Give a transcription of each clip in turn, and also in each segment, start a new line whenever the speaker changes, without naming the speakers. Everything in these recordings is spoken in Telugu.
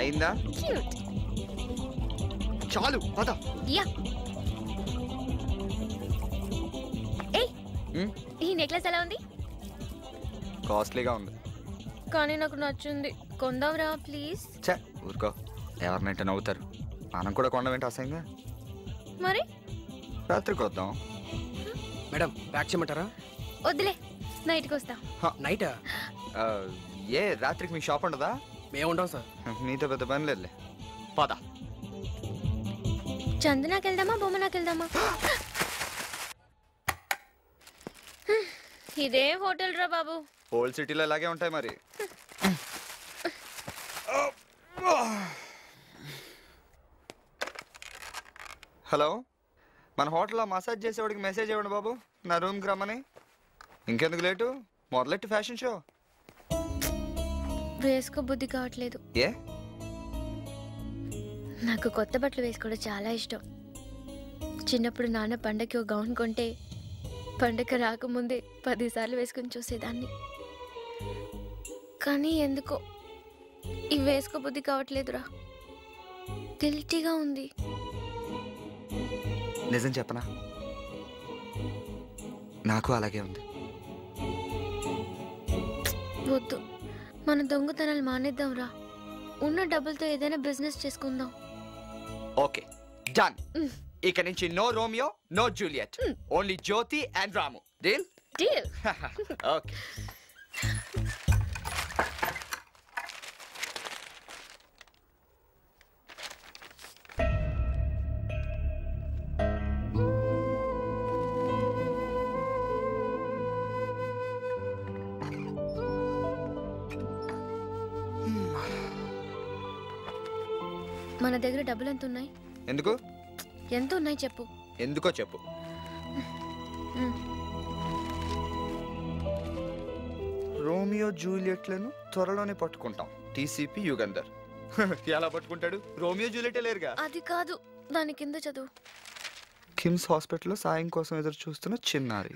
అయిందా
క్యూట్
చాలు పద
యా ఏయ్
ఉమ్,
ఈ నెక్లెస్ ఎలా ఉంది
కాస్ట్లీగా ఉంది
కానీ నాకు నచ్చింది కొందాంరా ప్లీజ్
చే ఊరుకో ఎవరినంటే నవ్వుతారు మనం కూడా కొండమేంటి అసహ్యంగా
మరి
రాత్రికి వద్దాం
మేడం ప్యాక్ చేయమంటారా
వద్దులే నైట్కి వస్తా
నైటా
ఆ, ఏ రాత్రికి మీ షాప్ ఉండదా
మేము ఉంటాం సార్
నీతో పెద్ద పని లేదులే పద
చందనాకి వెళ్దామా బొమ్మనాకి వెళ్దామా హ్మ్, ఇదే హోటల్ రా బాబు
ఓల్డ్ సిటీలో ఇలాగే ఉంటాయి మరి హలో మన హోటల్లో మసాజ్ చేసేవాడికి మెసేజ్ ఇవ్వండి బాబు నా రూమ్కి రమ్మని ఇంకెందుకు లేటు మొదలెట్టి ఫ్యాషన్ షో
వేసుకో బుద్ధి కావట్లేదు
ఏ
నాకు కొత్త బట్టలు వేసుకోవడం చాలా ఇష్టం చిన్నప్పుడు నాన్న పండగకి ఒక గౌన్ కొంటే పండగ రాకముందే పదిసార్లు వేసుకుని చూసేదాన్ని కానీ ఎందుకో ఇవి వేసుకో బుద్ధి కావట్లేదురా గిల్టీగా ఉంది
నిజం చెప్పనా నాకు అలాగే ఉంది
వద్దు మన దొంగతనాలు మానేద్దాంరా ఉన్న డబ్బులతో ఏదైనా బిజినెస్ చేసుకుందాం
ఓకే డన్ ఇక నుంచి no Romeo no Juliet only Jyothi and Ramu deal
deal
okay
మన దగ్గర డబ్బులు ఎంత ఉన్నాయి
ఎందుకు
ఎంత ఉన్నాయి చెప్పు
ఎందుకో చెప్పు
మ్.
రోమియో జూలియట్లను త్వరలోనే పట్టుకుంటాం టీసీపీ యుగంధర్ ఎలా పట్టుకుంటాడు రోమియో జూలియటే లేరుగా
అది కాదు దాని కింద చదువు
కిమ్స్ హాస్పిటల్లో సాయం కోసం ఎదురు చూస్తున్న చిన్నారి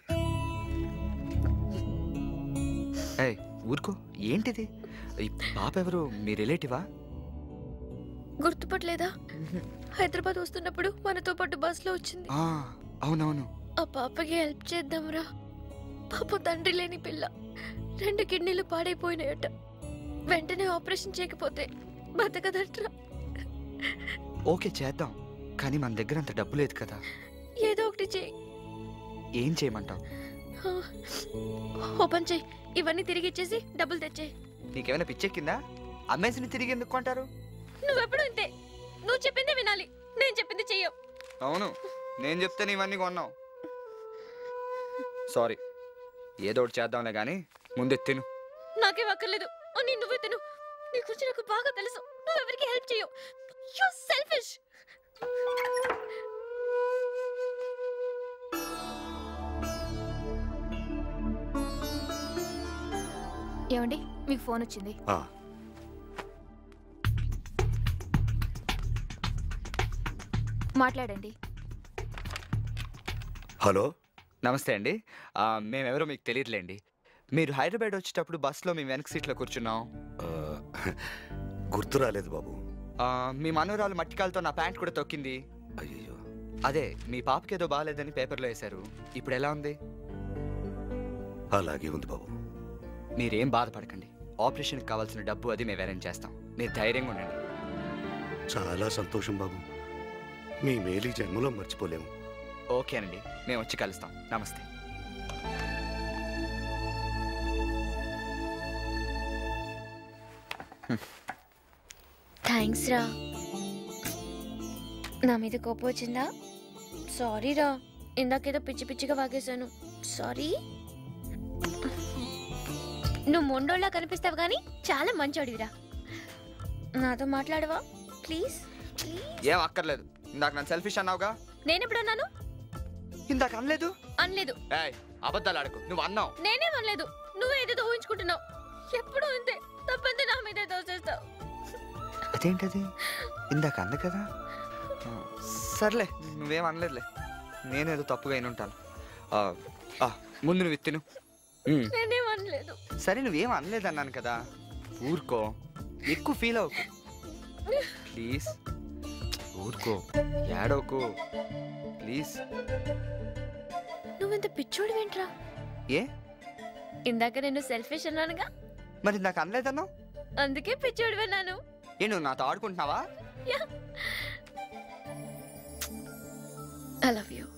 ఏయ్ ఊరుకో ఏంటిది ఈ పాప ఎవరు మీ రిలేటివా
గుర్తుపట్టలేదా హైదరాబాద్ వస్తున్నప్పుడు మనతో పాటు బస్సులో వచ్చింది
ఆ, అవునవును
ఆ పాపకి హెల్ప్ చేద్దాంరా పాప తండ్రి లేని పిల్ల రెండు కిడ్నీలు పాడైపోయినాయట వెంటనే ఆపరేషన్ చేయకపోతే బతకదట్రా
ఓకే చేద్దాం కానీ మన దగ్గర అంత డబ్బు లేదు కదా
ఏదో ఒకటి చేయి
ఏం చేయమంటావు
ఓపెన్ చేయి ఇవన్నీ తిరిగి ఇచ్చేసి డబ్బులు తెచ్చేయి
నీకేమైనా పిచ్చెక్కిందా అమ్మేసిని తిరిగి ఎందుకు కొంటారు
నువ్వెప్పుడు ఇంతే నువ్వు చెప్పిందే వినాలి నేను చెప్పింది చెయ్యవు
అవును నేను చెప్తే ఇవన్నీ కొన్నావు సారీ ఏదో ఒకటి చేద్దాంలే కానీ ముందే తిను
నాకేం అక్కర్లేదు అని నువ్వే తిను నీ గురించి నాకు బాగా తెలుసు నువ్వు ఎవరికి హెల్ప్ చేయవు యు సెల్ఫిష్
ఏమండి మీకు ఫోన్ వచ్చింది
ఆ,
మాట్లాడండి
హలో
నమస్తే అండి ఆ, మేమెవరో మీకు తెలియదులేండి మీరు హైదరాబాద్ వచ్చేటప్పుడు బస్సులో మేము వెనక సీట్లో కూర్చున్నాం
ఆ, గుర్తు రాలేదు బాబు
ఆ, మీ మనోరాలు మట్టికాలతో నా ప్యాంట్ కూడా తొక్కింది
అయ్యో
అదే మీ పాపకి ఏదో బాగాలేదని పేపర్లో వేశారు ఇప్పుడు ఎలా ఉంది
అలాగే ఉంది బాబు
మీరేం బాధపడకండి ఆపరేషన్కి కావాల్సిన డబ్బు అది మేము అరేంజ్ చేస్తాం మీరు ధైర్యంగా ఉండండి
చాలా సంతోషం బాబు మీ మేలు ఈ జన్మలో మర్చిపోలేము
ఓకేనండి మేము వచ్చి కలుస్తాం నమస్తే
థ్యాంక్స్ రా నా మీద కోపం వచ్చిందా సారీ రా ఇందాకేదో పిచ్చి పిచ్చిగా వాగేశాను సారీ నువ్వు మొండోళ్ళ కనిపిస్తావు కానీ చాలా మంచోడివిరా నాతో మాట్లాడవా ప్లీజ్ ప్లీజ్
ఏం అక్కర్లేదు ఇందాక నన్ను సెల్ఫిష్ అన్నావుగా
నేనెప్పుడు అన్నాను
ఇందాక అనలేదు
అనలేదు
ఏయ్ అబద్ధాలు ఆడకు నువ్వు అన్నావు
నేనేం అనలేదు నువ్వే ఏదేదో ఊహించుకుంటున్నావు ఎప్పుడు అంతే తప్పంతే నా మీదే దోచేస్తావు
అదేంటది ఇందాక అంది కదా ఆ, సర్లే నువ్వేం అనలేదులే నేనేదో తప్పుగా అయిన ఉంటాను ఆ, ఆ, ముందు నువ్వు తిను ఉమ్.
నేనేం అనలేదు
సరే నువ్వేం అనలేదు అన్నాను కదా ఊరుకో ఎక్కువ ఫీల్ అవ్వకు ప్లీజ్ ఊరుకో ఏడోకో ప్లీజ్
నువ్వెంత పిచ్చోడు ఏంట్రా
ఏ
ఇందాక నేను సెల్ఫిష్ అన్నానుగా
మరి నాకు అనలేదన్నావు
అందుకే పిచ్చోడు విన్నాను
ఏ నువ్వు నాతో ఆడుకుంటున్నావా
ఐ లవ్ యూ